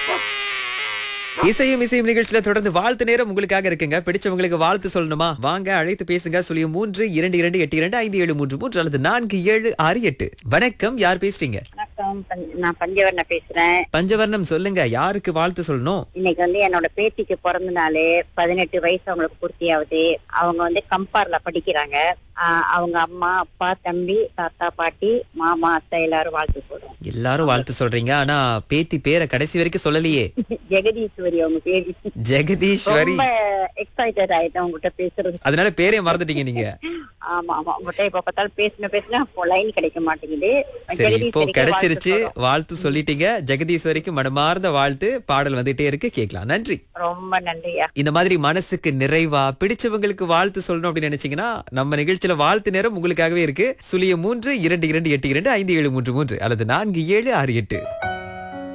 இசையும் இசையும் நிகழ்ச்சியில தொடர்ந்து வாழ்த்து நேரம் உங்களுக்காக இருக்குங்க பிடிச்சவங்களுக்கு வாழ்த்து சொல்லணுமா வாங்க அழைத்து பேசுங்க சொல்லி மூன்று இரண்டு இரண்டு எட்டு இரண்டு ஐந்து ஏழு மூன்று மூன்று அல்லது நான்கு ஏழு ஆறு எட்டு வணக்கம் யார் பேசுறீங்க வணக்கம் பஞ்ச- நான் பஞ்சவர்ண பேசுறேன் பஞ்சவர்ணம் சொல்லுங்க யாருக்கு வாழ்த்து சொல்லணும் இன்னைக்கு வந்து என்னோட பேத்திக்கு பிறந்த நாள் பதினெட்டு வயசு அவங்களுக்கு பூர்த்தியாகுது அவங்க வந்து கம்பார்ல படிக்கிறாங்க ஆஹ் அவங்க அம்மா அப்பா தம்பி தாத்தா பாட்டி மாமா அத்தை எல்லாரும் வாழ்த்து சொல்றோம் எல்லாரும் வாழ்த்து சொல்றீங்க ஆனா பேத்தி பேரை கடைசி வரைக்கும் சொல்லலையே ஜெகதீஸ்வரி அவங்க பேரு ஜெகதீஸ்வரி ரொம்ப எக்ஸைட்டட் ஆயிட்டேன் உங்ககிட்ட பேசுறது அதனால பேரே மறந்துட்டீங்க நீங்க ஆமா ஆமா உங்ககிட்ட இப்ப பார்த்தாலும் பேசின பேசினா லைன் கிடைக்க மாட்டேங்குது சரி இப்போ ஜெகதீஸ்வரிக்கு கிடைச்சிருச்சு வாழ்த்து சொல்றோம். வாழ்த்து சொல்லிட்டீங்க ஜெகதீஸ்வரிக்கு மனமார்ந்த வாழ்த்து பாடல் வந்துட்டே இருக்கு கேட்கலாம் நன்றி ரொம்ப நன்றியா இந்த மாதிரி மனசுக்கு நிறைவா பிடிச்சவங்களுக்கு வாழ்த்து சொல்லணும் அப்படின்னு நினைச்சீங்கன்னா நம்ம நிகழ்ச்சியில வாழ்த்து நேரம் உங்களுக்காகவே இருக்கு சுழிய மூன்று இரண்டு இரண்டு எட்டு இரண்டு ஐந்து ஏழு மூன்று மூன்று அல்லது நான்கு ஏழு ஆறு எட்டு